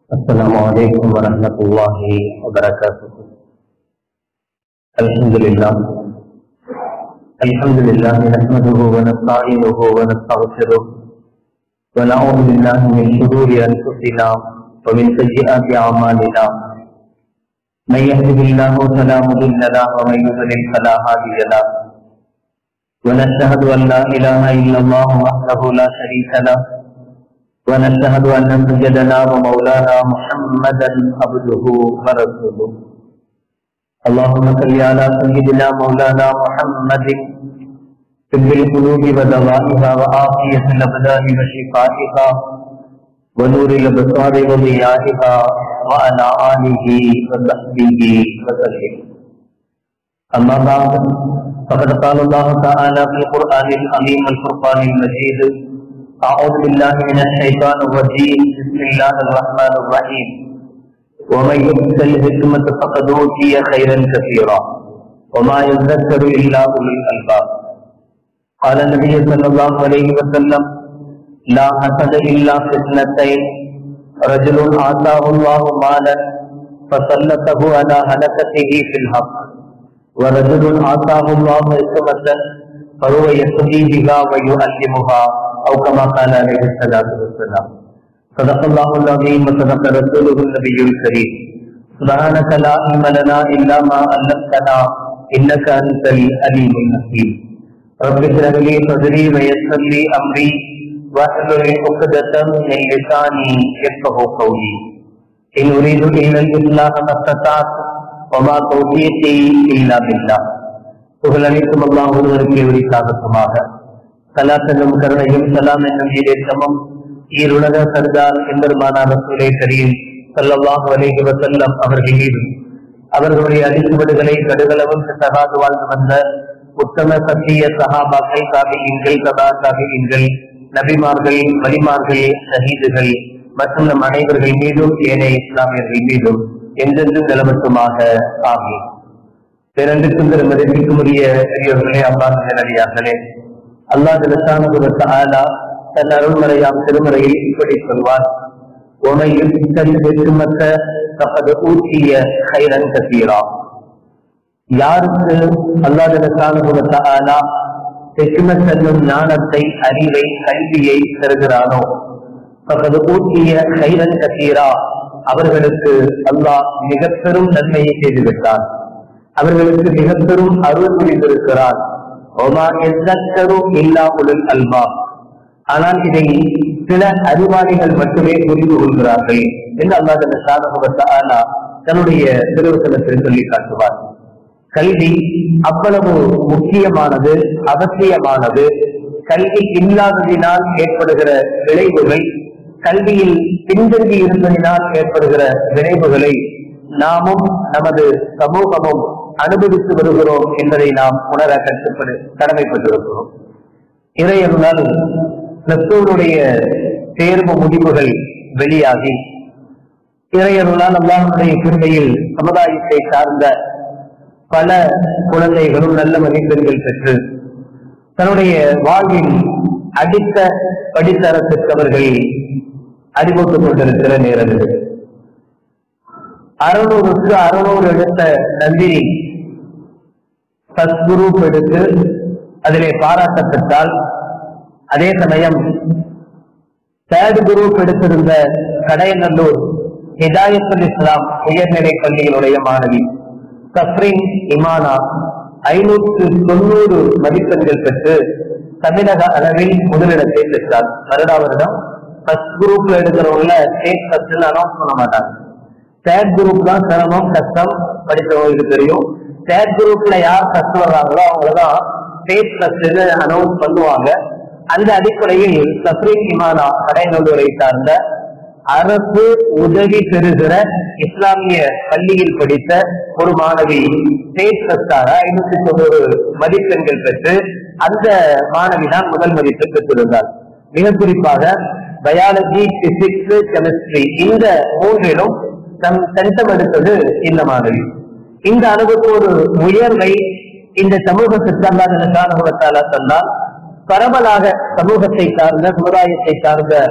السلام عليكم ورحمة الله وبركاته الحمد لله الحمد لله نحمده ونستعينه ونستغفره ونعوذ بالله من شرور أنفسنا ومن سيئات أعمالنا من يهده الله فلا مضل له ومن يضلل فلا هادي له ونشهد أن لا إله إلا الله وحده لا شريك له ونشهد أن سيدنا ومولانا محمدا عبده ورسوله اللهم صل على سيدنا مولانا محمد طب القلوب ودوائها وعافية الأبدان وشفائها ونور الأبصار وضيائها وعلى آله وصحبه وسلم أما بعد فقد قال الله تعالى في القرآن العظيم الفرقان المجيد أعوذ بالله من الشيطان الرجيم بسم الله الرحمن الرحيم ومن يؤت الحكمة فقد أوتي خيرا كثيرا وما يذكر إلا أولو الألباب قال النبي صلى الله عليه وسلم لا حسد إلا في اثنتين رجل آتاه الله مالا فسلطه على هلكته في الحق ورجل آتاه الله حكمة فهو يهدي بها ويعلمها أو كما قال عليه الصلاة والسلام صدق الله العظيم وصدق رسوله النبي الكريم سبحانك لا علم لنا إلا ما علمتنا إنك أنت العليم الحكيم رب اشرح لي صدري ويسر لي أمري واحلل عقدة من لساني يفقه قولي إن أريد إلا الإصلاح ما استطعت وما توفيقي إلا بالله புகழ் அனைத்தும் அல்லாஹ் ஒருவருக்கு உரித்தாகட்டுமாக சலாத் என்னும் கருணையும் சலாம் என்னும் ஈரேற்றமும் ஈருலக சர்தார் எம்பெருமானா ரசூலை கரீம் சல்லல்லாஹு அலைஹி வஸல்லம் அவர்கள் மீதும் அவர்களுடைய அடிச்சுவடுகளை கடுகளவும் சகாது வாழ்ந்து வந்த உத்தம சத்திய சஹாபாக்கள் காபியங்கள் கதா காபியங்கள் நபிமார்கள் வலிமார்கள் ஷஹீதுகள் மற்றும் நம் அனைவர்கள் மீதும் ஏனைய இஸ்லாமியர்கள் மீதும் என்றென்றும் நிலவட்டுமாக ஆகும் பிறந்து சுந்தர மதிப்பிற்குரிய பெரியவர்களே அல்லாஹ் நல்லடியார்களே அல்லாஹ் லசானுகுவத்த ஆலா தன் அருள்மறையாம் திருமறையில் இப்படி சொல்வார் உமையில் வெற்றுமத்த தப்பது ஊற்றிய கைரன் கசீரா யாருக்கு அல்லாஹ் லசானுகுவத்த ஆலா ஹெக்மத் என்னும் ஞானத்தை அறிவை கல்வியை தருகிறானோ தப்பது ஊற்றிய கைரன் கசீரா அவர்களுக்கு அல்லாஹ் மிக பெரும் நன்மையை செய்து விட்டான் அவர்களுக்கு மிக பெரும் அருள் புரிந்திருக்கிறார் ஒமா எத்தரும் இல்லா உடல் அல்வா ஆனால் இதை சில அறிவாளிகள் மட்டுமே புரிந்து கொள்கிறார்கள் என்று அல்லாத சாதகவத்த தன்னுடைய திருவசனத்தில் சொல்லி காட்டுவார் கல்வி அவ்வளவு முக்கியமானது அவசியமானது கல்வி இல்லாததினால் ஏற்படுகிற விளைவுகள் கல்வியில் பின்தங்கி இருந்ததினால் ஏற்படுகிற விளைவுகளை நாமும் நமது சமூகமும் அனுபவித்து வருகிறோம் என்பதை நாம் உணர கட்டுப்படு கடமைப்பட்டிருக்கிறோம் இறையருளால் கிறிஸ்துவனுடைய தேர்வு முடிவுகள் வெளியாகி இறையருளால் அல்லாஹனுடைய கிருமையில் சமுதாயத்தை சார்ந்த பல குழந்தைகளும் நல்ல மதிப்பெண்கள் பெற்று தன்னுடைய வாழ்வில் அடித்த படித்தரத்துக்கு அவர்கள் அறிவுறுத்திக் கொண்டிருக்கிற நேரம் இது அறுநூறுக்கு அறுநூறு எடுத்த நந்தினி ஃபர்ஸ்ட் குரூப் எடுத்து அதிலே பாராட்டப்பட்டால் அதே சமயம் தேர்ட் குரூப் எடுத்திருந்த கடையநல்லூர் ஹிதாயத்துல் இஸ்லாம் உயர்நிலை பள்ளியினுடைய மாணவி சஃப்ரின் இமானா ஐநூற்று தொண்ணூறு மதிப்பெண்கள் பெற்று தமிழக அளவில் முதலிடத்தை பெற்றார் வருடா வருடம் ஃபர்ஸ்ட் குரூப்ல எடுக்கிறவங்கள ஸ்டேட் ஃபர்ஸ்ட் அனௌன்ஸ் பண்ண மாட்டாங்க தேர்ட் குரூப் தான் சிரமம் கஷ்டம் படித்தவங்களுக்கு தெரியும் தேர்ட் குரூப்ல யார் கஷ்டம் வர்றாங்களோ அவங்களதான் ஸ்டேட் ஃபர்ஸ்ட்னு அனௌன்ஸ் பண்ணுவாங்க அந்த அடிப்படையில் சப்ரீம் இமானா கடைநல்லூரை சார்ந்த அரசு உதவி பெறுகிற இஸ்லாமிய பள்ளியில் படித்த ஒரு மாணவி ஸ்டேட் ஃபர்ஸ்டாக ஐநூத்தி தொண்ணூறு மதிப்பெண்கள் பெற்று அந்த மாணவி தான் முதல் மதிப்பெண் பெற்றிருந்தார் மிக குறிப்பாக பயாலஜி பிசிக்ஸ் கெமிஸ்ட்ரி இந்த மூன்றிலும் தம் சென்டம் எடுத்தது இந்த மாணவி இந்த அளவுக்கு ஒரு உயர்வை இந்த சமூகத்திற்கு அல்லாத தந்தால் பரவலாக சமூகத்தை சார்ந்த சமுதாயத்தை சார்ந்த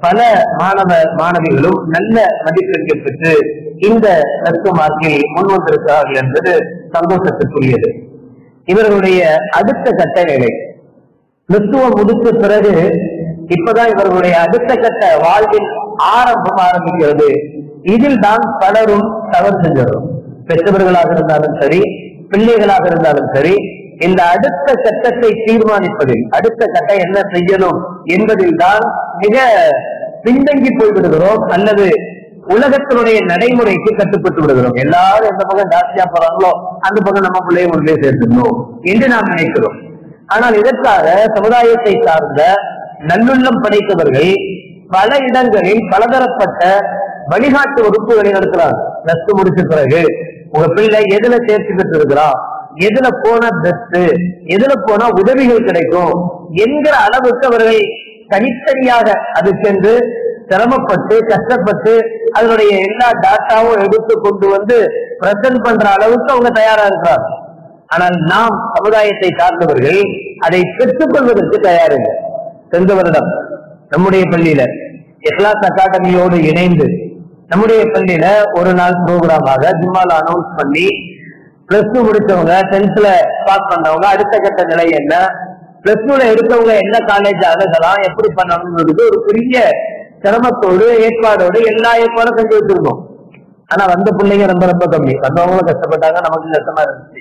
பல மாணவ மாணவிகளும் நல்ல மதிப்பெண்கள் பெற்று இந்த தத்துவ மார்க்கில் முன் வந்திருக்கிறார்கள் என்பது சந்தோஷத்துக்குரியது இவர்களுடைய அடுத்த கட்ட வேலை கிறிஸ்துவம் முடித்த பிறகு இப்பதான் இவர்களுடைய அடுத்த கட்ட வாழ்வின் ஆரம்பம் ஆரம்பிக்கிறது இதில் தான் பலரும் தவறு செஞ்சிடும் பெற்றவர்களாக இருந்தாலும் சரி பிள்ளைகளாக இருந்தாலும் சரி இந்த அடுத்த கட்டத்தை தீர்மானிப்பதில் அடுத்த கட்டம் என்ன செய்யணும் என்பதில் தான் மிக பின்தங்கி போய்விடுகிறோம் அல்லது உலகத்தினுடைய நடைமுறைக்கு கட்டுப்பட்டு விடுகிறோம் எல்லாரும் எந்த பக்கம் ஜாஸ்தியா போறாங்களோ அந்த பக்கம் நம்ம பிள்ளைய கொண்டு போய் சேர்த்துக்கணும் என்று நாம் நினைக்கிறோம் ஆனால் இதற்காக சமுதாயத்தை சார்ந்த நல்லுள்ளம் படைத்தவர்கள் பல இடங்களில் பலதரப்பட்ட வழிகாட்டு வகுப்புகளை நடத்துறாங்க பிளஸ் முடிச்ச பிறகு உங்க பிள்ளை எதுல தேர்ச்சி பெற்றிருக்கிறான் எதுல போனா பெஸ்ட் எதுல போனா உதவிகள் கிடைக்கும் என்கிற அளவுக்கு அவர்கள் தனித்தனியாக அது சென்று சிரமப்பட்டு கஷ்டப்பட்டு அதனுடைய எல்லா டாட்டாவும் எடுத்து கொண்டு வந்து பிரசன்ட் பண்ற அளவுக்கு அவங்க தயாரா இருக்கிறாங்க ஆனால் நாம் சமுதாயத்தை சார்ந்தவர்கள் அதை பெற்றுக் கொள்வதற்கு தயாரில்லை சென்ற வருடம் நம்முடைய பள்ளியில இஸ்லாஸ் அகாடமியோடு இணைந்து நம்முடைய பள்ளியில ஒரு நாள் ப்ரோக்ராமாக ஜும்மால அனௌன்ஸ் பண்ணி பிளஸ் டூ முடிச்சவங்க டென்த்ல பாஸ் பண்ணவங்க அடுத்த கட்ட நிலை என்ன பிளஸ் டூல எடுத்தவங்க என்ன காலேஜ் அணுகலாம் எப்படி பண்ணணும்ன்றது ஒரு பெரிய சிரமத்தோடு ஏற்பாடோடு எல்லா ஏற்பாடும் செஞ்சு வச்சிருக்கோம் ஆனா வந்த பிள்ளைங்க ரொம்ப ரொம்ப கம்மி வந்தவங்களும் கஷ்டப்பட்டாங்க நமக்கு கஷ்டமா இருந்துச்சு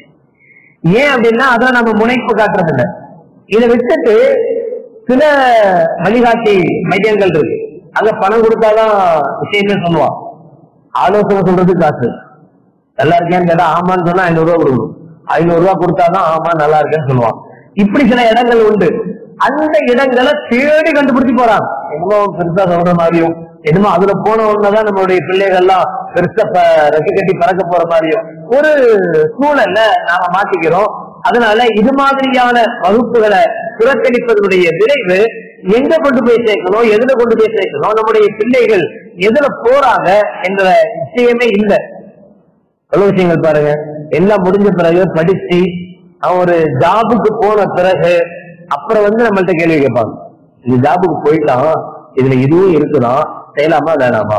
ஏன் அப்படின்னா அதை நம்ம முனைப்பு காட்டுறது இல்ல இதை விட்டுட்டு சில வழிகாட்டி மையங்கள் இருக்கு அங்க பணம் கொடுத்தாதான் விஷயமே சொல்லுவான் ஆலோசனை சொல்றது காசு நல்லா இருக்கேன்னு கேட்டா ஆமான்னு சொன்னா ஐநூறு ரூபா கொடுக்கணும் ஐநூறு ரூபா கொடுத்தாதான் ஆமா நல்லா இருக்கேன்னு சொல்லுவான் இப்படி சில இடங்கள் உண்டு அந்த இடங்களை தேடி கண்டுபிடிச்சு போறாங்க என்னமோ பெருசா சொல்ற மாதிரியும் என்னமோ அதுல போன உடனேதான் நம்மளுடைய பிள்ளைகள்லாம் பெருசா ப- ரெக்கை கட்டி பறக்க போற மாதிரியும் ஒரு சூழல்ல நாம மாட்டிக்கிறோம் அதனால இது மாதிரியான வகுப்புகளை புறக்கணிப்பதனுடைய விளைவு எங்க கொண்டு போய் சேர்க்கணும் எதுல கொண்டு போய் சேர்க்கணும் நம்முடைய பிள்ளைகள் எதுல போறாங்க என்ற விஷயமே இல்லை எவ்வளவு விஷயங்கள் பாருங்க எல்லாம் முடிஞ்ச பிறகு படிச்சு அவன் ஒரு ஜாபுக்கு போன பிறகு அப்புறம் வந்து நம்மள்ட்ட கேள்வி கேட்பாங்க இந்த ஜாபுக்கு போயிட்டான் இதுல இதுவும் இருக்குதான் செய்யலாமா வேணாமா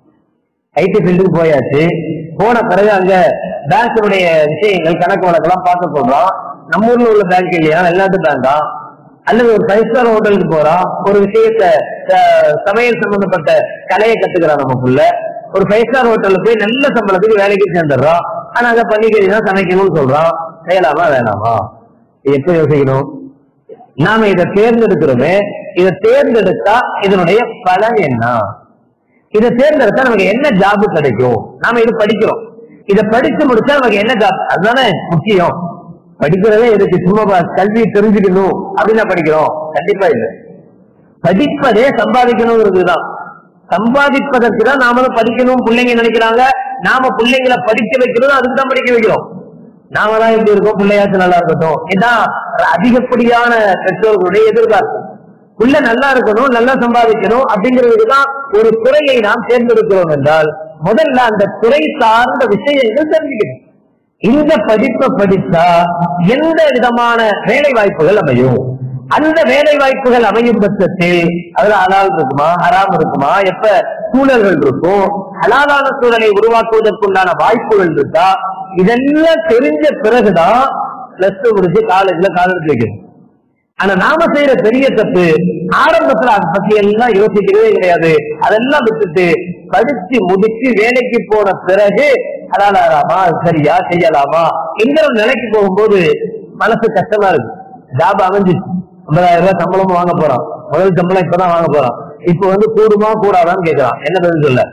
ஐடி ஃபீல்டுக்கு போயாச்சு போன பிறகு அங்க பேங்க்கினுடைய விஷயங்கள் கணக்கு வழக்கெல்லாம் பார்க்க சொல்றான் நம்ம ஊர்ல உள்ள பேங்க் இல்லையா வெளிநாட்டு பேங்கா அல்லது ஒரு ஃபைவ் ஸ்டார் ஹோட்டலுக்கு போறான் ஒரு விஷயத்த அஹ், சமையல் சம்பந்தப்பட்ட கலையை கத்துக்கிறான் நமக்குள்ள ஒரு ஃபைவ் ஸ்டார் ஹோட்டல்ல போய் நல்ல சம்பளத்துக்கு வேலைக்கு சேர்ந்துடுறான் ஆனா அங்க பன்னிக்கறி தான் சமைக்கணும்னு சொல்றான் செய்யலாமா வேணாமா இது எப்ப யோசிக்கணும் நாம இதை தேர்ந்தெடுக்கிறோமே இதை தேர்ந்தெடுத்தா இதனுடைய பலன் என்ன இதை தேர்ந்தெடுத்தா நமக்கு என்ன ஜாப் கிடைக்கும் நாம இது படிக்கிறோம் இதை படிச்சு முடிச்சா நமக்கு என்ன ஜாப் அதுதானே முக்கியம் படிக்கிறதே எதுக்கு சும்மா பா- கல்வி தெரிஞ்சுக்கணும் அப்படின்னு படிக்கிறோம் கண்டிப்பா இல்லை படிப்பதே சம்பாதிக்கணுங்கிறதுதான் சம்பாதிப்பதற்கு தான் நாமளும் படிக்கணும் பிள்ளைங்க நினைக்கிறாங்க நாம பிள்ளைங்களை படிக்க வைக்கணும் அதுக்கு தான் படிக்க வைக்கிறோம் நாம தான் இப்படி இருக்கோம் பிள்ளையாச்சும் நல்லா இருக்கட்டும் இதான் அதிகப்படியான பெற்றோர்களுடைய எதிர்பார்ப்பு புள்ள நல்லா இருக்கணும் நல்லா சம்பாதிக்கணும் அப்படிங்கிறதுக்கு தான் ஒரு துறையை நாம் தேர்ந்தெடுக்கிறோம் என்றால் முதல்ல அந்த துறை சார்ந்த விஷயங்கள் தெரிஞ்சுக்கணும் இந்த படிப்பை படித்தா எந்த விதமான வேலை வாய்ப்புகள் அமையும் அந்த வேலை வாய்ப்புகள் அமையும் பட்சத்தில் அதுல ஹலால் இருக்குமா ஹராம் இருக்குமா எப்ப சூழல்கள் இருக்கும் ஹலாலான சூழலை உருவாக்குவதற்குண்டான வாய்ப்புகள் இருக்கா இதெல்லாம் தெரிஞ்ச பிறகுதான் பிளஸ் டூ முடிச்சு காலேஜ்ல காலேஜ் வைக்கணும் ஆனா நாம செய்யற பெரிய தப்பு ஆரம்பத்துல அதை பத்தி எல்லாம் யோசிக்கிறதே கிடையாது அதெல்லாம் விட்டுட்டு படிச்சு முடிச்சு வேலைக்கு போன பிறகு அதாலாமா சரியா செய்யலாமா என்கிற நிலைக்கு போகும்போது மனசு கஷ்டமா இருக்கு ஜாப் அமைஞ்சிச்சு ஐம்பதாயிரம் ரூபாய் சம்பளமும் வாங்க போறான் முதல் சம்பளம் இப்பதான் வாங்க போறான் இப்ப வந்து கூடுமா கூடாதான்னு கேக்குறான் என்ன பதில் சொல்ல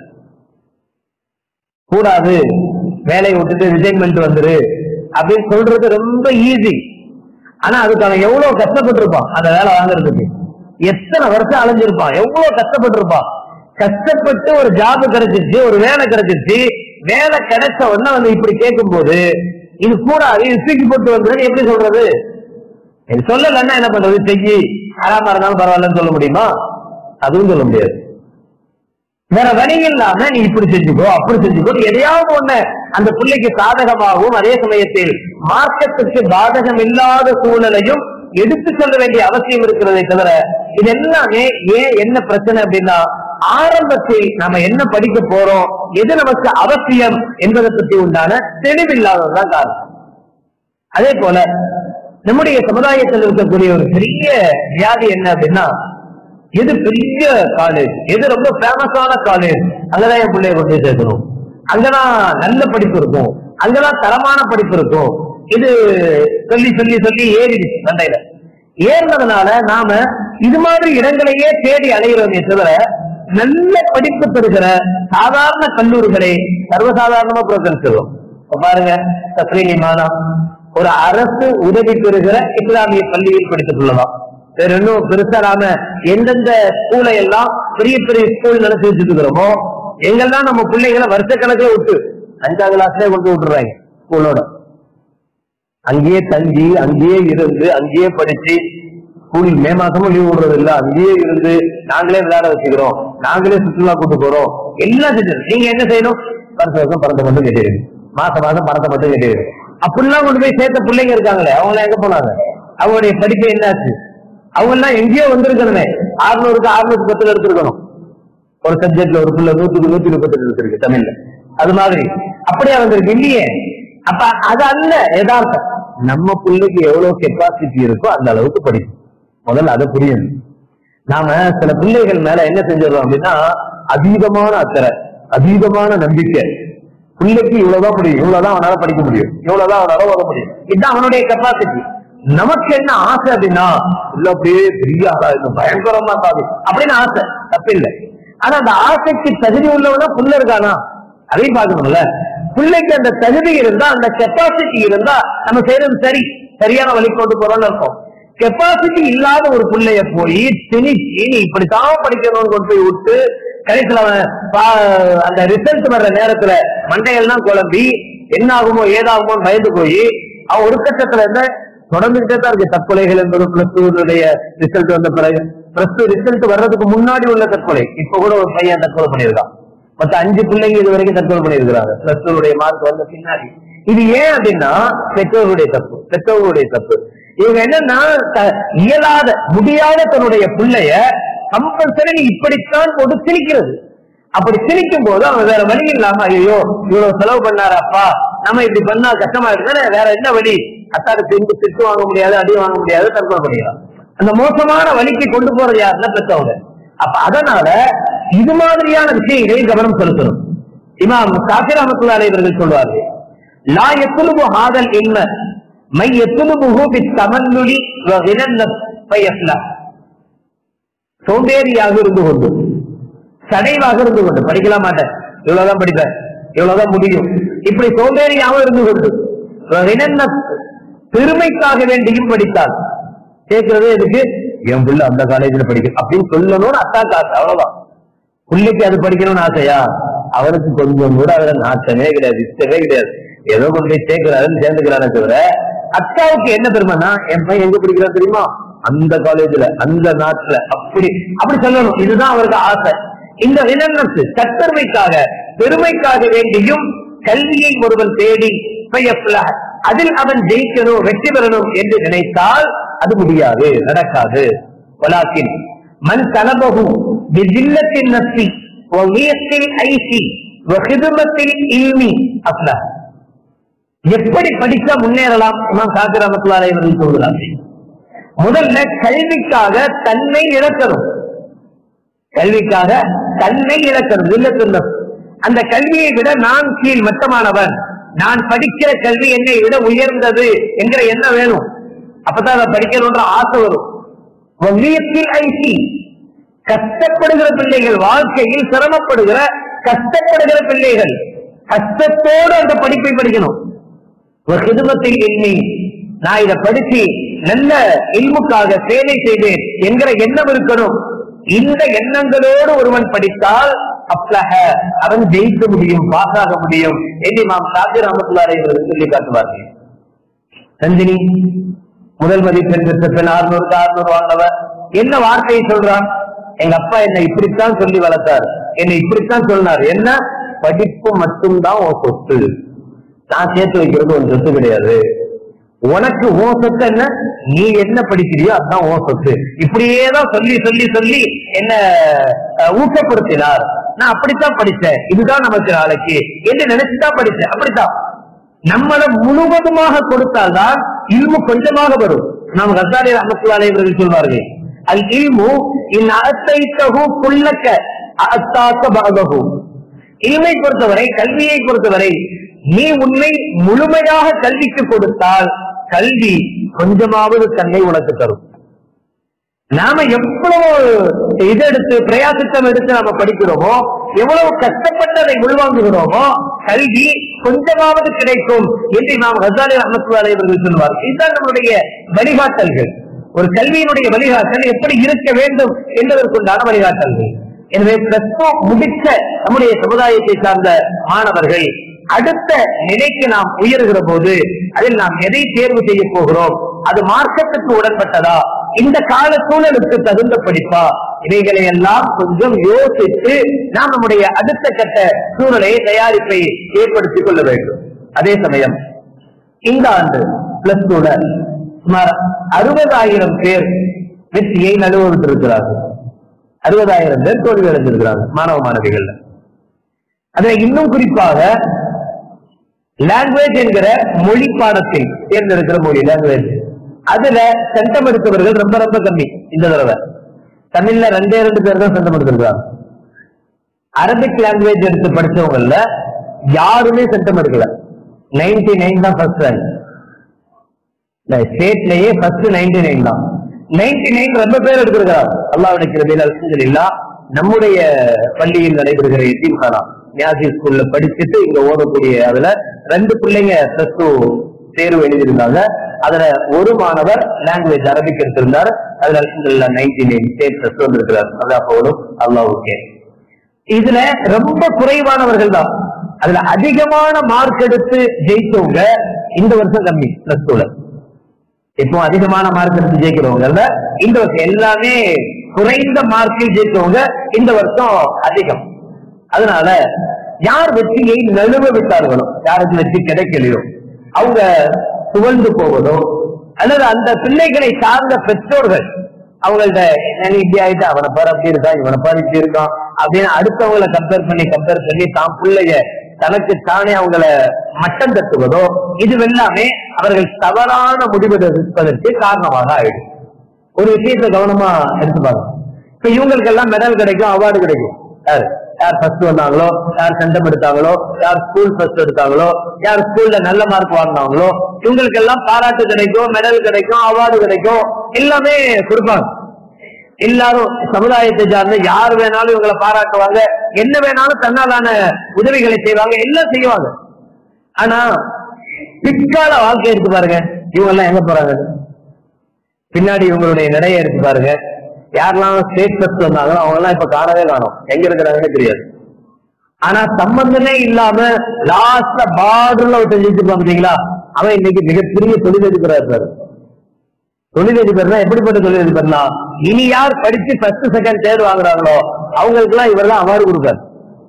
கூடாது வேலையை விட்டுட்டு ரிசைன்மெண்ட் வந்துரு அப்படின்னு சொல்றது ரொம்ப ஈஸி ஆனா அதுக்கு அவன் எவ்வளவு கஷ்டப்பட்டிருப்பான் அந்த வேலை வாங்குறதுக்கு எத்தனை வருஷம் அலைஞ்சிருப்பான் எவ்வளவு கஷ்டப்பட்டிருப்பான் கஷ்டப்பட்டு ஒரு ஜாப் கிடைச்சிருச்சு ஒரு வேலை கிடைச்சிருச்சு வேலை கிடைச்ச உடனே வந்து இப்படி கேட்கும்போது இது கூடாது இது தூக்கி போட்டு வந்ததுன்னு எப்படி சொல்றது இது சொல்லலன்னா என்ன பண்றது செய்யி ஆறாம இருந்தாலும் பரவாயில்லன்னு சொல்ல முடியுமா அதுவும் சொல்ல முடியாது வேற வழி இல்லாம நீ இப்படி செஞ்சுக்கோ அப்படி செஞ்சுக்கோ எதையாவது ஒண்ணு அந்த பிள்ளைக்கு சாதகமாகவும் அதே சமயத்தில் மார்க்கத்துக்கு பாதகம் இல்லாத சூழலையும் எடுத்து சொல்ல வேண்டிய அவசியம் இருக்கிறதை தவிர இது எல்லாமே ஏன் என்ன பிரச்சனை அப்படின்னா ஆரம்பத்தில் நாம என்ன படிக்க போறோம் எது நமக்கு அவசியம் என்பதை பற்றி உண்டான தெளிவில்லாததுதான் காரணம் அதே போல நம்முடைய சமுதாயத்தில் இருக்கக்கூடிய ஒரு பெரிய வியாதி என்ன அப்படின்னா எது பெரிய காலேஜ் எது ரொம்ப ஃபேமஸான காலேஜ் அங்கதான் என் பிள்ளைய கொண்டு போய் சேர்க்கணும் அங்கதான் நல்ல படிப்பு இருக்கும் அங்கதான் தரமான படிப்பு இருக்கும் இது சொல்லி சொல்லி சொல்லி ஏறிடுச்சு சண்டையில ஏறினதுனால நாம இது மாதிரி இடங்களையே தேடி அலைகிறோமே தவிர நல்ல படிப்பு தருகிற சாதாரண கல்லூரிகளை சர்வசாதாரணமா புறக்கணிச்சிடும் இப்ப பாருங்க தஸ்ரீனி மானா ஒரு அரசு உதவி பெறுகிற இஸ்லாமிய பள்ளியில் படித்துள்ளதாம் வேற இன்னும் பெருசா நாம எந்தெந்த ஸ்கூலை எல்லாம் பெரிய பெரிய ஸ்கூல் நடத்தி வச்சுட்டு இருக்கிறோமோ எங்கெல்லாம் நம்ம பிள்ளைகளை வருஷக்கணக்கில் விட்டு அஞ்சாம் கிளாஸ்லயே கொண்டு விட்டுறாங்க ஸ்கூலோட அங்கேயே தங்கி அங்கேயே இருந்து அங்கேயே படிச்சு ஸ்கூல் மே மாசமும் லீவ் விடுறது இல்ல அங்கேயே இருந்து நாங்களே விளையாட வச்சுக்கிறோம் நாங்களே சுற்றுலா கூட்டு போறோம் எல்லாம் செஞ்சு நீங்க என்ன செய்யணும் வருஷ வருஷம் பணத்தை மட்டும் கட்டிடுங்க மாசம் மாசம் பணத்தை மட்டும் கட்டிடுங்க அப்படிலாம் கொண்டு போய் சேர்த்த பிள்ளைங்க இருக்காங்களே அவங்க எல்லாம் எங்க போனாங்க அவங்களுடைய படிப்பு என்னாச்சு அவங்க எல்லாம் எங்கேயோ வந்திருக்கணுமே அறுநூறுக்கு அறுநூத்தி பத்துல எடுத்திருக்கணும் ஒரு சப்ஜெக்ட்ல ஒரு புள்ள நூத்துக்கு நூத்தி முப்பத்தி இருக்கு தமிழ்ல அது மாதிரி அப்படியே வந்திருக்கு இல்லையே அப்ப அது அல்ல யதார்த்தம் நம்ம பிள்ளைக்கு எவ்வளவு கெப்பாசிட்டி இருக்கோ அந்த அளவுக்கு படிக்கும் முதல்ல அதை புரியணும் நாம சில பிள்ளைகள் மேல என்ன செஞ்சிடறோம் அப்படின்னா அதீதமான அக்கறை அதீதமான நம்பிக்கை பிள்ளைக்கு இவ்வளவுதான் முடியும் இவ்வளவுதான் அவனால படிக்க முடியும் இவ்வளவுதான் அவனால ஓத முடியும் இதுதான் அவனுடைய கெப்பாசிட்டி நமக்கு என்ன ஆசை அப்படின்னா இல்ல அப்படியே பெரிய ஆளா இருக்கும் பயங்கரமா இருந்தாது அப்படின்னு ஆசை தப்பில்லை ஆனா அந்த ஆசைக்கு தகுதி உள்ளவனா புள்ள இருக்கானா அதையும் பார்க்கணும்ல பிள்ளைக்கு அந்த தகுதி இருந்தா அந்த கெப்பாசிட்டி இருந்தா நம்ம செய்யறது சரி சரியான வழி கொண்டு போறோம்னு இருக்கும் கெப்பாசிட்டி இல்லாத ஒரு பிள்ளைய போய் திணிச்சு நீ இப்படித்தான் படிக்கணும்னு கொண்டு போய் விட்டு கடைசியில அவன் பா- அந்த ரிசல்ட் வர்ற நேரத்துல மண்டையெல்லாம் குழம்பி என்ன ஆகுமோ ஏதாகுமோ பயந்து போய் அவன் ஒரு கட்டத்துல இருந்து தொடர்ந்துகிட்டே தான் இருக்கு தற்கொலைகள் என்பது பிளஸ் டூனுடைய ரிசல்ட் வந்த பிறகு பிளஸ் டூ ரிசல்ட் வர்றதுக்கு முன்னாடி உள்ள தற்கொலை இப்ப கூட ஒரு பையன் தற்கொலை பண்ணியிருக்கான் மொத்த அஞ்சு பிள்ளைங்க இது வரைக்கும் தற்கொலை பண்ணியிருக்கிறாங்க பிளஸ் டூனுடைய மார்க் வந்த பின்னாடி இது ஏன் அப்படின்னா பெற்றோர்களுடைய தப்பு பெற்றோர்களுடைய தப்பு இவங்க என்னன்னா த- இயலாத முடியாத தன்னுடைய பிள்ளைய கம்பல்சரி நீ இப்படித்தான் போட்டு திணிக்கிறது அப்படி திணிக்கும் போது அவன் வேற வழி இல்லாம ஐயோ இவ்வளவு செலவு பண்ணாரு அப்பா நம்ம இப்படி பண்ணா கஷ்டமா இருக்குன்னு வேற என்ன வழி அத்தாரு திண்டு திட்டு வாங்க முடியாது அடி வாங்க முடியாது தற்கொலை பண்ணிடலாம் அந்த மோசமான வழிக்கு கொண்டு போறது யாருன்னா பெற்றவங்க அப்ப அதனால இது மாதிரியான விஷயங்களில் கவனம் செலுத்தணும் இமாம் காசிர் அஹமத்துல்லாஹி இவர்கள் சொல்வார்கள் லா எத்துலுபு ஹாதல் இல்ம மை எத்துலுபுஹு பித் தமல்லுலி வ கினன் ஃபயஃப்லஹ் சோம்பேறியாக இருந்து கொண்டு சடைவாக இருந்து கொண்டு படிக்கலாம் மாட்டேன் இவ்வளவுதான் படிப்பேன் இவ்வளவுதான் முடியும் இப்படி சோம்பேறியாக இருந்து கொண்டு வ கினன் பெருமைக்காக வேண்டியும் படித்தால் கேட்கறது எதுக்கு என் புள்ள அந்த காலேஜ்ல படிக்கும் அப்படின்னு சொல்லணும்னு அத்தா காசு அவ்வளவுதான் பிள்ளைக்கு அது படிக்கணும்னு ஆசையா அவருக்கு கொஞ்சம் கூட அதுல நாட்டமே கிடையாது இஷ்டமே கிடையாது ஏதோ கொண்டு போய் சேர்க்கிறாருன்னு சேர்ந்துக்கிறானே தவிர அக்காவுக்கு என்ன பெருமைன்னா என் பையன் எங்க படிக்கிறான் தெரியுமா அந்த காலேஜ்ல அந்த நாட்டுல அப்படி அப்படி சொல்லணும் இதுதான் அவருக்கு ஆசை இந்த வினர்னஸ் தற்பெருமைக்காக பெருமைக்காக வேண்டியும் கல்வியை ஒருவன் தேடி பயப்பல அதில் அவன் ஜெயிக்கணும் வெற்றி பெறணும் என்று நினைத்தால் அது முடியாது நடக்காது வலாக்கின் மன் தலபகு பிஜில்லத்தின் நசி வகியத்தில் ஐசி வகிதுமத்தில் இல்மி அப்ல எப்படி படிச்சா முன்னேறலாம் இமாம் காசிர் ரஹ்மத்துல்லாஹி அவர்கள் சொல்கிறார்கள் முதல்ல கல்விக்காக தன்னை இழக்கணும் கல்விக்காக தன்னை இழக்கணும் இல்லத்தின் அந்த கல்வியை விட நான் கீழ் மட்டமானவன் நான் படிக்கிற கல்வி என்னை விட உயர்ந்தது என்கிற எண்ணம் வேணும் அப்பதான் அதை படிக்கணும்ன்ற ஆசை வரும் வங்கியத்தில் ஐசி கஷ்டப்படுகிற பிள்ளைகள் வாழ்க்கையில் சிரமப்படுகிற கஷ்டப்படுகிற பிள்ளைகள் கஷ்டத்தோடு அந்த படிப்பை படிக்கணும் ஒரு கிதுமத்தில் எண்ணி நான் இதை படிச்சு நல்ல இல்முக்காக சேவை செய்தேன் என்கிற எண்ணம் இருக்கணும் இந்த எண்ணங்களோடு ஒருவன் படித்தால் அப்லஹ அவன் ஜெயிக்க முடியும் பாஸாக முடியும் என்று நாம் சாத்திர அமத்துலாரை சொல்லி காட்டுவார்கள் நந்தினி முதல் மதிப்பெண் பெற்ற பெண் ஆறுநூறுக்கு ஆறுநூறு வாங்கினவ என்ன வார்த்தையை சொல்றான் எங்க அப்பா என்னை இப்படித்தான் சொல்லி வளர்த்தார் என்னை இப்படித்தான் சொன்னார் என்ன படிப்பு மட்டும்தான் உன் சொத்து நான் சேர்த்து வைக்கிறது உன் சொத்து கிடையாது உனக்கு ஓ சொத்து என்ன நீ என்ன படிக்கிறியோ அதுதான் ஓ சொத்து இப்படியே தான் சொல்லி சொல்லி சொல்லி என்ன அஹ், ஊக்கப்படுத்தினார் நான் அப்படித்தான் படிச்சேன் இதுதான் நமக்கு நாளைக்கு என்று நினைச்சுதான் படிச்சேன் அப்படித்தான் நம்மள முழுவதுமாக கொடுத்தால்தான் இல்மு கொஞ்சமாக வரும் நாம் கசாரி ரஹமத்துல்லாஹி அவர்கள் சொல்வார்கள் அல் இல்மு இன் அத்தைத்தகு குல்லக்க அத்தாக்க பககு இல்மை பொறுத்தவரை கல்வியை பொறுத்தவரை நீ உன்னை முழுமையாக கல்விக்கு கொடுத்தால் கல்வி கொஞ்சமாவது தன்னை உனக்கு தரும் நாம எவ்வளவு இதெடுத்து பிரயாசத்தம் எடுத்து நாம படிக்கிறோமோ எவ்வளவு கஷ்டப்பட்டு அதை உள்வாங்குகிறோமோ கல்வி கொஞ்சமாவது கிடைக்கும் என்று நாம் ஹசாலி அஹமத்துல்லாஹி அவர்கள் சொல்வார் இதுதான் நம்முடைய வழிகாட்டல்கள் ஒரு கல்வியினுடைய வழிகாட்டல் எப்படி இருக்க வேண்டும் என்பதற்குண்டான வழிகாட்டல்கள் எனவே பிளஸ் டூ முடிச்ச நம்முடைய சமுதாயத்தை சார்ந்த மாணவர்கள் அடுத்த நிலைக்கு நாம் உயர்கிற போது அதில் நாம் எதை தேர்வு செய்ய போகிறோம் அது மார்க்கத்துக்கு உடன்பட்டதா இந்த கால சூழலுக்கு தகுந்த படிப்பா இவைகளை எல்லாம் கொஞ்சம் யோசித்து நாம் நம்முடைய அடுத்த கட்ட சூழலை தயாரிப்பை ஏற்படுத்திக் கொள்ள வேண்டும் அதே சமயம் இந்த ஆண்டு பிளஸ் டூல சுமார் அறுபதாயிரம் பேர் வெற்றியை நழுவவிட்டிருக்கிறார்கள் அறுபதாயிரம் பேர் தோல்வி அடைந்திருக்கிறார்கள் மாணவ மாணவிகள் அதுல இன்னும் குறிப்பாக லாங்குவேஜ் என்கிற மொழி பாடத்தில் தேர்ந்தெடுக்கிற மொழி லாங்குவேஜ் அதுல சென்டம் எடுத்தவர்கள் ரொம்ப ரொம்ப கம்மி இந்த தடவை தமிழ்ல ரெண்டே ரெண்டு பேர் தான் சென்டம் எடுத்திருக்காங்க அரபிக் லாங்குவேஜ் எடுத்து படிச்சவங்கல்ல யாருமே சென்டம் எடுக்கல நைன்டி நைன் தான் ஃபர்ஸ்ட் ரேங்க் ஸ்டேட்லயே ஃபர்ஸ்ட் நைன்டி நைன் தான் நைன்டி நைன் ரொம்ப பேர் எடுத்திருக்கிறார் அல்லாவுடைய கிருபையில் அல்ஹம்துலில்லா நம்முடைய பள்ளியில் நடைபெறுகிற எத்தீம்கானா நியாசி ஸ்கூல்ல படிச்சுட்டு இங்க ஓதக்கூடிய அதுல ரெண்டு பிள்ளைங்க பிளஸ் டூ தேர்வு எழுதியிருந்தாங்க அதுல ஒரு மாணவர் லாங்குவேஜ் அரபிக் எடுத்திருந்தார் அதுல அல்ஹம்துலில்லா நைன்டி நைன் ஸ்டேட் பிளஸ் வந்திருக்கிறார் அல்லாஹோடும் அல்லாஹுக்கே இதுல ரொம்ப குறைவானவர்கள் தான் அதுல அதிகமான மார்க் எடுத்து ஜெயிச்சவங்க இந்த வருஷம் கம்மி பிளஸ் டூல இப்போ அதிகமான மார்க் எடுத்து ஜெயிக்கிறவங்க இந்த வருஷம் எல்லாமே குறைந்த மார்க்கில் ஜெயிச்சவங்க இந்த வருஷம் அதிகம் அதனால யார் வெற்றியை நழுவ விட்டார்களோ யாருக்கு வெற்றி கிடைக்கலையோ அவங்க புகழ்ந்து போவதோ அல்லது அந்த பிள்ளைகளை சார்ந்த பெற்றோர்கள் அவங்கள்ட்ட என்ன இப்படி ஆயிட்டு அவனை பாரு அப்படி இருக்கான் இவனை பாரு இப்படி இருக்கான் அப்படின்னு அடுத்தவங்களை கம்பேர் பண்ணி கம்பேர் பண்ணி தான் பிள்ளைய தனக்கு தானே அவங்கள மட்டம் தட்டுவதோ இது எல்லாமே அவர்கள் தவறான முடிவு எடுப்பதற்கு காரணமாக ஆயிடும் ஒரு விஷயத்தை கவனமா எடுத்து பாருங்க இப்ப இவங்களுக்கு எல்லாம் மெடல் கிடைக்கும் அவார்டு கிடைக்கும் யாரு யார் ஃபர்ஸ்ட் வந்தாங்களோ யார் சென்டம் எடுத்தாங்களோ யார் ஸ்கூல் ஃபர்ஸ்ட் எடுத்தாங்களோ யார் ஸ்கூல்ல நல்ல மார்க் வாங்கினாங்களோ இவங்களுக்கு எல்லாம் பாராட்டு கிடைக்கும் மெடல் கிடைக்கும் அவார்டு கிடைக்கும் எல்லாமே கொடுப்பாங்க எல்லாரும் சமுதாயத்தை சார்ந்த யார் வேணாலும் இவங்களை பாராட்டுவாங்க என்ன வேணாலும் தன்னாலான உதவிகளை செய்வாங்க எல்லாம் செய்வாங்க ஆனா பிற்கால வாழ்க்கை எடுத்து பாருங்க இவங்க எல்லாம் எங்க போறாங்க பின்னாடி இவங்களுடைய நடையை எடுத்து பாருங்க யாரெல்லாம் ஸ்டேட் ஃபர்ஸ்ட் வந்தாங்களோ அவங்க எல்லாம் இப்ப காணவே காணும் எங்க இருக்கிறாங்கன்னு தெரியாது ஆனா சம்பந்தமே இல்லாம லாஸ்ட்ல பார்டர்ல ஒருத்தர் ஜெயிச்சிருப்பான் பாத்தீங்களா அவன் இன்னைக்கு மிகப்பெரிய தொழிலதிபரா இருப்பாரு தொழிலதிபர்னா எப்படிப்பட்ட தொழிலதிபர்னா இனி யார் படிச்சு ஃபர்ஸ்ட் செகண்ட் தேர்ட் வாங்குறாங்களோ அவங்களுக்கு எல்லாம் இவர் தான் அவார்டு கொடுப்பாரு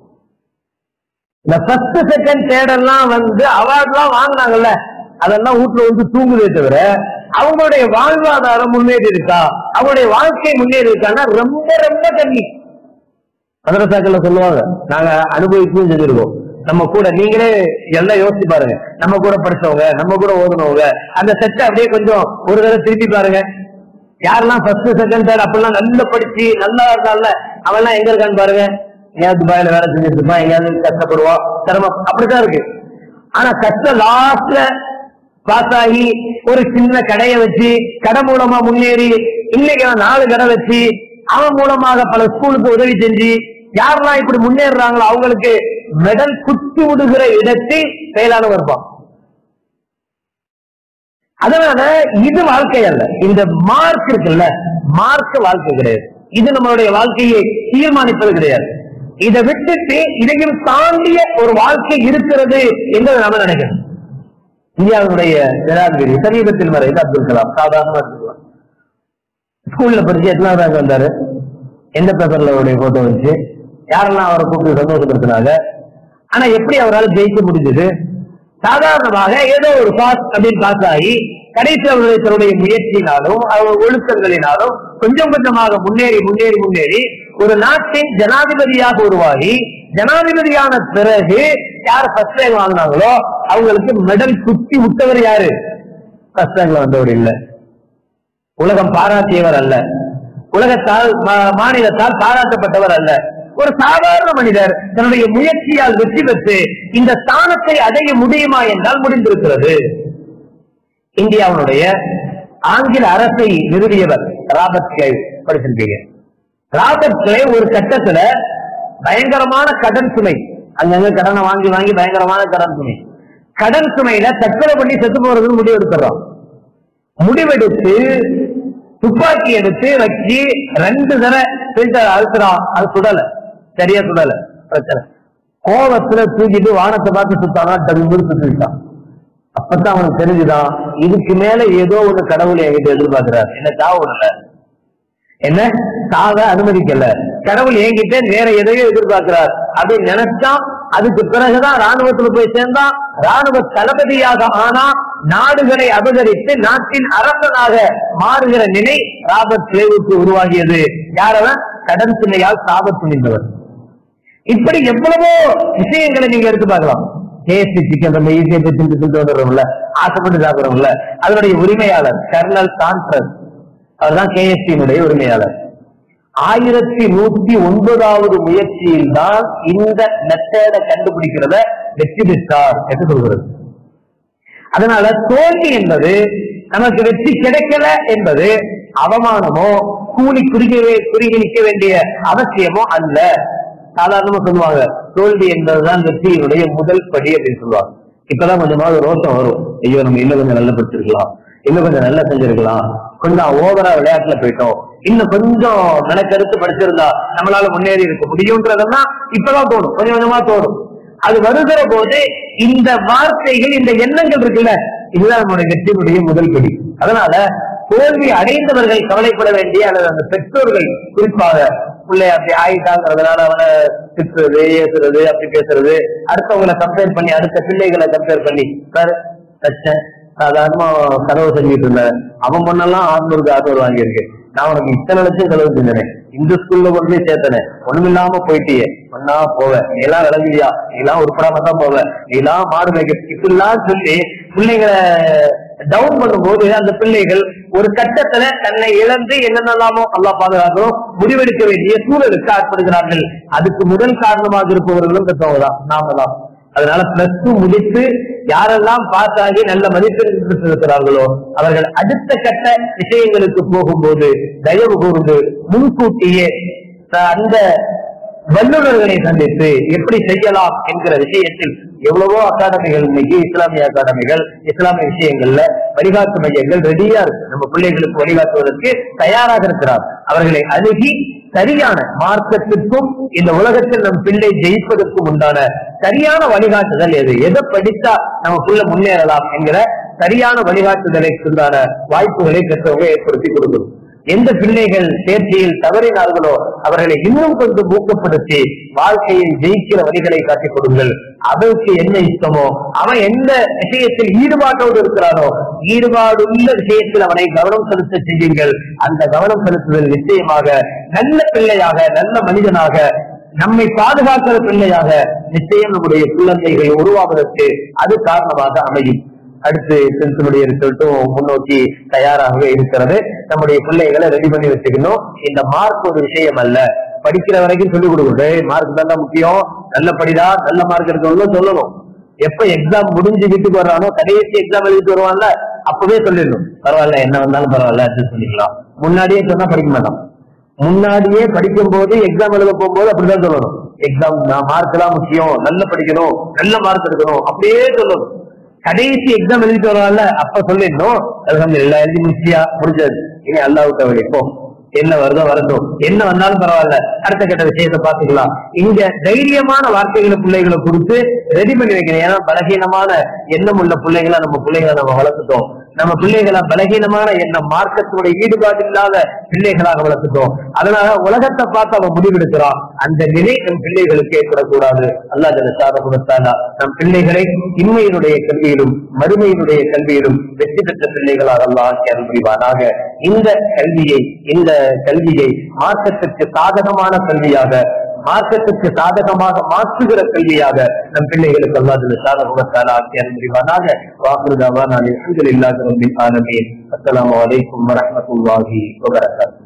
இந்த ஃபர்ஸ்ட் செகண்ட் தேர்ட் எல்லாம் வந்து அவார்ட் எல்லாம் வாங்குனாங்கல்ல அதெல்லாம் வீட்டுல வந்து தூங்குதே தவிர அவங்களுடைய வாழ்வாதாரம் முன்னேறி இருக்கா அவங்களுடைய வாழ்க்கை முன்னேறி இருக்கான்னா ரொம்ப ரொம்ப கம்மி மதரசாக்கள்ல சொல்லுவாங்க நாங்க அனுபவிச்சும் செஞ்சிருக்கோம் நம்ம கூட நீங்களே எல்லாம் யோசிச்சு பாருங்க நம்ம கூட படிச்சவங்க நம்ம கூட ஓதுனவங்க அந்த செட்டை அப்படியே கொஞ்சம் ஒரு தடவை திருப்பி பாருங்க யாரெல்லாம் ஃபர்ஸ்ட் செகண்ட் தேர்ட் அப்படிலாம் நல்லா படிச்சு நல்லா இருக்கான்ல அவன்லாம் எங்க இருக்கான்னு பாருங்க எங்கேயாவது துபாயில வேலை செஞ்சுட்டு இருப்பான் எங்கேயாவது கஷ்டப்படுவான் சிரமம் அப்படித்தான் இருக்கு ஆனா கஷ்டம் லாஸ்ட்ல பாஸ் ஆகி ஒரு சின்ன கடையை வச்சு கடை மூலமா முன்னேறி இன்னைக்கு அவன் நாலு கடை வச்சு அவன் மூலமாக பல ஸ்கூலுக்கு உதவி செஞ்சு யாரெல்லாம் இப்படி முன்னேறுறாங்களோ அவங்களுக்கு மெடல் குத்தி விடுகிற இடத்தில் செயலாளர் இருப்பான் அதனால இது வாழ்க்கை அல்ல இந்த மார்க் இருக்குல்ல மார்க் வாழ்க்கை கிடையாது இது நம்மளுடைய வாழ்க்கையை தீர்மானிப்பது கிடையாது இதை விட்டுட்டு இதையும் தாண்டிய ஒரு வாழ்க்கை இருக்கிறது என்பதை நாம நினைக்கணும் இந்தியாவினுடைய ஜனாதிபதி சமீபத்தில் மறைந்த அப்துல் கலாம் சாதாரணமா இருக்கலாம் ஸ்கூல்ல படிச்சு எத்தனாவது ரேங்க் வந்தாரு எந்த பேப்பர்ல அவருடைய போட்டோ வச்சு யாரெல்லாம் அவரை கூப்பிட்டு சந்தோஷப்படுத்தினாங்க ஆனா எப்படி அவரால் ஜெயிக்க முடிஞ்சது சாதாரணமாக ஏதோ ஒரு பாஸ் அப்படின்னு பாஸ் ஆகி கடைசி அவருடைய தன்னுடைய முயற்சியினாலும் அவர் ஒழுக்கங்களினாலும் கொஞ்சம் கொஞ்சமாக முன்னேறி முன்னேறி முன்னேறி ஒரு நாட்டின் ஜனாதிபதியாக உருவாகி ஜனாதிபதியான பிறகு யார் ஃபர்ஸ்ட் ரேங்க் வாங்கினாங்களோ அவங்களுக்கு மெடல் குத்தி விட்டவர் யாரு ஃபர்ஸ்ட் ரேங்க்ல வந்தவர் இல்ல உலகம் பாராட்டியவர் அல்ல உலகத்தால் மா- மாநிலத்தால் பாராட்டப்பட்டவர் அல்ல ஒரு சாதாரண மனிதர் தன்னுடைய முயற்சியால் வெற்றி பெற்று இந்த ஸ்தானத்தை அடைய முடியுமா என்றால் முடிந்திருக்கிறது இந்தியாவுடைய ஆங்கில அரசை நிறுவியவர் ராபர்ட் கிளைவ் படிச்சிருக்கீங்க ராபர்ட் கிளைவ் ஒரு கட்டத்துல பயங்கரமான கடன் சுமை அங்கங்க கடனை வாங்கி வாங்கி பயங்கரமான கடன் சுமை கடன் சுமையில தற்கொலை பண்ணி செத்து போறதுன்னு முடிவு எடுத்துறோம் முடிவெடுத்து துப்பாக்கி எடுத்து வச்சு ரெண்டு தடவை ஃபில்டர் அழுத்துறான் அது சுடல சரியா சுடல பிரச்சனை கோவத்துல தூக்கிட்டு வானத்தை பார்த்து சுத்தானா டங்கு சுத்திட்டான் அப்பதான் அவனுக்கு தெரிஞ்சுதான் இதுக்கு மேல ஏதோ ஒண்ணு கடவுள் என்கிட்ட எதிர்பார்க்கிறார் என்ன சாவு விடல என்ன சாவ அனுமதிக்கல கடவுள் என்கிட்ட வேற எதையோ எதிர்பார்க்கிறார் அப்படின்னு நினைச்சான் அதுக்கு பிறகுதான் ராணுவத்துல போய் சேர்ந்தான் ராணுவ தளபதியாக ஆனா நாடுகளை அபகரித்து நாட்டின் அரசனாக மாறுகிற நிலை ராபர்ட் கிளேவுக்கு உருவாகியது யாரவன் கடன் சுமையால் சாப துணிந்தவர் இப்படி எவ்வளவோ விஷயங்களை நீங்க எடுத்து பார்க்கலாம் கேஎஸ்டி சிக்கன் நம்ம ஈஸியா திட்டு திட்டு வந்துடுறோம்ல ஆசைப்பட்டு சாப்பிடுறோம்ல அதனுடைய உரிமையாளர் கர்னல் கான்ட்ரஸ் அவர்தான் கேஎஸ்டியினுடைய உரிமையாளர் ஆயிரத்தி நூத்தி ஒன்பதாவது முயற்சியில் தான் இந்த மெத்தேட கண்டுபிடிக்கிறத வெற்றி பெற்றார் என்று சொல்கிறது அதனால தோல்வி என்பது நமக்கு வெற்றி கிடைக்கல என்பது அவமானமோ கூலி குறுகவே குறுகி நிற்க வேண்டிய அவசியமோ அல்ல சாதாரணமா சொல்லுவாங்க தோல்வி என்பதுதான் வெற்றியினுடைய முதல் படி அப்படின்னு சொல்லுவாங்க இப்பதான் கொஞ்சமாவது ரோட்டம் வரும் ஐயோ நம்ம இன்னும் கொஞ்சம் நல்லா படிச்சிருக்கலாம் இன்னும் கொஞ்சம் நல்லா செஞ்சிருக்கலாம் கொஞ்சம் ஓவரா விளையாட்டுல போயிட்டோம் இன்னும் கொஞ்சம் மெனக்கெடுத்து படிச்சிருந்தா நம்மளால முன்னேறி இருக்க முடியும்ன்றதெல்லாம் இப்பதான் தோணும் கொஞ்சம் கொஞ்சமா தோணும் அது வருகிற போது இந்த வார்த்தைகள் இந்த எண்ணங்கள் இருக்குல்ல இதுதான் நம்மளுடைய வெற்றியுடைய முதல் படி அதனால தோல்வி அடைந்தவர்கள் கவலைப்பட வேண்டிய அல்லது அந்த பெற்றோர்கள் குறிப்பாக பிள்ளை அப்படி ஆயிட்டாங்கிறதுனால அவனை திட்டுறது ஏசுறது அப்படி பேசுறது அடுத்தவங்களை கம்பேர் பண்ணி அடுத்த பிள்ளைகளை கம்பேர் பண்ணி சார் தச்சேன் சாதாரணமா கனவு செஞ்சுட்டு இருந்தேன் அவன் பொண்ணெல்லாம் ஆறுநூறுக்கு ஆறுநூறு வாங்கியிருக்கு நான் உனக்கு இத்தனை லட்சம் செலவு செஞ்சனே இந்த ஸ்கூல்ல கொண்டு போய் சேர்த்தனே ஒண்ணுமில்லாம போயிட்டியே ஒன்னா போவ நீ எல்லாம் விளங்குவியா நீ எல்லாம் உருப்படாம தான் போவ நீ எல்லாம் மாடு மேய்க்க இப்படிலாம் சொல்லி பிள்ளைங்களை டவுன் பண்ணும்போது அந்த பிள்ளைகள் ஒரு கட்டத்துல தன்னை இழந்து என்னென்னலாமோ அல்லா பாதுகாக்கணும் முடிவெடுக்க வேண்டிய சூழலுக்கு ஆட்படுகிறார்கள் அதுக்கு முதல் காரணமாக இருப்பவர்களும் பெற்றவங்க தான் நாம தான் அதனால பிளஸ் டூ முடித்து யாரெல்லாம் பாஸ் ஆகி நல்ல மதிப்பெண் பெற்றிருக்கிறார்களோ அவர்கள் அடுத்த கட்ட விஷயங்களுக்கு போகும்போது தயவு கூர்ந்து முன்கூட்டியே த- அந்த வல்லுநர்களை சந்தித்து எப்படி செய்யலாம் என்கிற விஷயத்தில் எவ்வளவோ அகாடமிகள் இன்னைக்கு இஸ்லாமிய அகாடமிகள் இஸ்லாமிய விஷயங்கள்ல வழிகாட்டு மையங்கள் ரெடியா இருக்கு நம்ம பிள்ளைகளுக்கு வழிகாட்டுவதற்கு தயாராக இருக்கிறார் அவர்களை அணுகி சரியான மார்க்கத்திற்கும் இந்த உலகத்தில் நம் பிள்ளை ஜெயிப்பதற்கும் உண்டான சரியான வழிகாட்டுதல் எது எதை படித்தா நமக்குள்ள முன்னேறலாம் என்கிற சரியான வழிகாட்டுதலுக்கு உண்டான வாய்ப்புகளை பெற்றவங்க ஏற்படுத்தி கொடுக்கணும் எந்த பிள்ளைகள் தேர்ச்சியில் தவறினார்களோ அவர்களை இன்னும் கொஞ்சம் ஊக்கப்படுத்தி வாழ்க்கையில் ஜெயிக்கிற வழிகளை காட்டிக் கொடுங்கள் அவருக்கு என்ன இஷ்டமோ அவன் எந்த விஷயத்தில் ஈடுபாட்டோடு இருக்கிறானோ ஈடுபாடுள்ள விஷயத்தில் அவனை கவனம் செலுத்த செய்யுங்கள் அந்த கவனம் செலுத்துதல் நிச்சயமாக நல்ல பிள்ளையாக நல்ல மனிதனாக நம்மை பாதுகாக்கிற பிள்ளையாக நிச்சயம் நம்முடைய குழந்தைகள் உருவாவதற்கு அது காரணமாக அமையும் அடுத்து டென்த்தினுடைய ரிசல்ட்டும் முன்னோக்கி தயாராகவே இருக்கிறது நம்முடைய பிள்ளைகளை ரெடி பண்ணி வச்சுக்கணும் இந்த மார்க் ஒரு விஷயம் அல்ல படிக்கிற வரைக்கும் சொல்லிக் கொடுக்கணும் மார்க் தான் முக்கியம் நல்ல படிடா நல்ல மார்க் எடுக்கணும்னு சொல்லணும் எப்ப எக்ஸாம் முடிஞ்சு வீட்டுக்கு வர்றானோ கடைசி எக்ஸாம் எழுதிட்டு வருவான்ல அப்பவே சொல்லிடணும் பரவாயில்ல என்ன வந்தாலும் பரவாயில்ல அட்ஜஸ்ட் பண்ணிக்கலாம் முன்னாடியே சொன்னா படிக்க மாட்டான் முன்னாடியே படிக்கும் போது எக்ஸாம் எழுத போகும்போது அப்படிதான் சொல்லணும் எக்ஸாம் மார்க் எல்லாம் முக்கியம் நல்ல படிக்கணும் நல்ல மார்க் எடுக்கணும் அப்படியே சொல்லணும் கடைசி எக்ஸாம் எழுதிட்டு வருவான்ல அப்ப சொல்லிடணும் அல்ஹம்துலில்லாஹ் எழுதி முடிச்சியா முடிஞ்சது இனி அல்லாஹ் தவறி போ என்ன வருதோ வரட்டும் என்ன வந்தாலும் பரவாயில்ல அடுத்த கட்ட விஷயத்தை பாத்துக்கலாம் இங்க தைரியமான வார்த்தைகளை பிள்ளைகளை கொடுத்து ரெடி பண்ணி வைக்கணும் ஏன்னா பலகீனமான எண்ணம் உள்ள பிள்ளைகளை நம்ம பிள்ளைகளை நம்ம வளர்த்துட்டோம் நம்ம பிள்ளைகளை பலகீனமான எண்ணம் மார்க்கத்தோட ஈடுபாடு இல்லாத பிள்ளைகளாக வளர்த்துட்டோம் அதனால உலகத்தை பார்த்து அவன் முடிவெடுக்கிறான் அந்த நிலை நம் பிள்ளைகளுக்கு ஏற்படக்கூடாது அல்லாஹ் ஜலசார கொடுத்தாலா நம் பிள்ளைகளை இன்மையினுடைய கல்வியிலும் மறுமையினுடைய கல்வியிலும் வெற்றி பெற்ற பிள்ளைகளாக அல்லாஹ் ஆக்கி அருள் புரிவானாக இந்த கல்வியை இந்த கல்வியை மார்க்கத்திற்கு சாதகமான கல்வியாக மார்க்கத்திற்கு சாதகமாக மாற்றுகிற கல்வியாக நம் பிள்ளைகளுக்கு அல்லாது சாதகத்தால் ஆக்கி அருள் புரிவானாக வாக்குதாவா நான் அலமதுல்லாஹி ரப்பில் ஆலமீன் அஸ்ஸலாமு அலைக்கும் வரஹ்மத்துல்லாஹி வபரகாத்துஹு